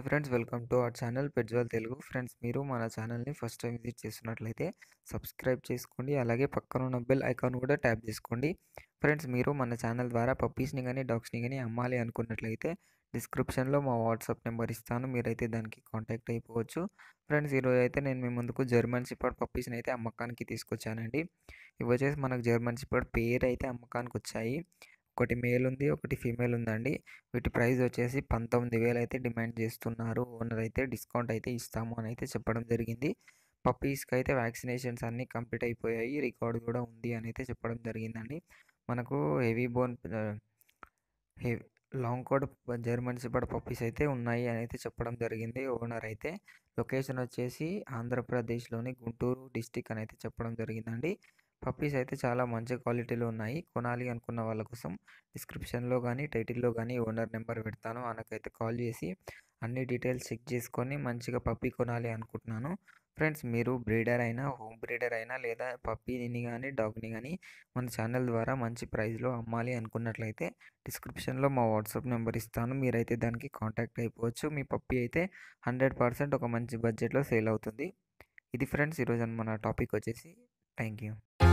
friends welcome to our channel పెట్జ్వల్ Telugu friends మీరు మన ఛానల్ని ఫస్ట్ టైం విజిట్ చేస్తున్నట్లయితే సబ్స్క్రైబ్ చేసుకోండి అలాగే పక్కన ఉన్న బెల్ ఐకాన్ కూడా ట్యాప్ చేసుకోండి ఫ్రెండ్స్ మీరు మన ఛానల్ ద్వారా పప్పీస్ని కానీ డాగ్స్ని కానీ అమ్మాలి అనుకున్నట్లయితే డిస్క్రిప్షన్లో మా వాట్సాప్ నెంబర్ ఇస్తాను మీరైతే దానికి కాంటాక్ట్ అయిపోవచ్చు ఫ్రెండ్స్ ఈరోజు అయితే నేను మీ ముందుకు జర్మన్ షిపర్డ్ పప్పీస్ని అయితే అమ్మకానికి తీసుకొచ్చానండి ఇవి వచ్చేసి మనకు జర్మన్ షిపర్డ్ పేరు అయితే అమ్మకానికి వచ్చాయి ఒకటి మేల్ ఉంది ఒకటి ఫీమేల్ ఉందండి వీటి ప్రైస్ వచ్చేసి పంతొమ్మిది వేలు అయితే డిమాండ్ చేస్తున్నారు ఓనర్ అయితే డిస్కౌంట్ అయితే ఇస్తాము అని అయితే చెప్పడం జరిగింది పప్పీస్కి అయితే వ్యాక్సినేషన్స్ అన్నీ కంప్లీట్ అయిపోయాయి రికార్డ్ కూడా ఉంది అని అయితే చెప్పడం జరిగిందండి మనకు heavy bone heavy long coat German shepherd puppies అయితే ఉన్నాయి అని అయితే చెప్పడం జరిగింది ఓనర్ అయితే లొకేషన్ వచ్చేసి ఆంధ్రప్రదేశ్లోని గుంటూరు డిస్టిక్ అని అయితే చెప్పడం జరిగిందండి పప్పీస్ అయితే చాలా మంచి క్వాలిటీలో ఉన్నాయి కొనాలి అనుకున్న వాళ్ళ కోసం డిస్క్రిప్షన్లో కానీ టైటిల్లో కానీ ఓనర్ నెంబర్ పెడతాను ఆయనకైతే కాల్ చేసి అన్ని డీటెయిల్స్ చెక్ చేసుకొని మంచిగా పప్పీ కొనాలి అనుకుంటున్నాను ఫ్రెండ్స్ మీరు బ్రీడర్ అయినా హోమ్ బ్రీడర్ అయినా లేదా పప్పీని కానీ డాగ్ని కానీ మన ఛానల్ ద్వారా మంచి ప్రైస్లో అమ్మాలి అనుకున్నట్లయితే డిస్క్రిప్షన్లో మా వాట్సాప్ నెంబర్ ఇస్తాను మీరైతే దానికి కాంటాక్ట్ అయిపోవచ్చు మీ పప్పీ అయితే హండ్రెడ్ పర్సెంట్ ఒక మంచి బడ్జెట్లో సేల్ అవుతుంది ఇది ఫ్రెండ్స్ ఈరోజు మన టాపిక్ వచ్చేసి థ్యాంక్ యూ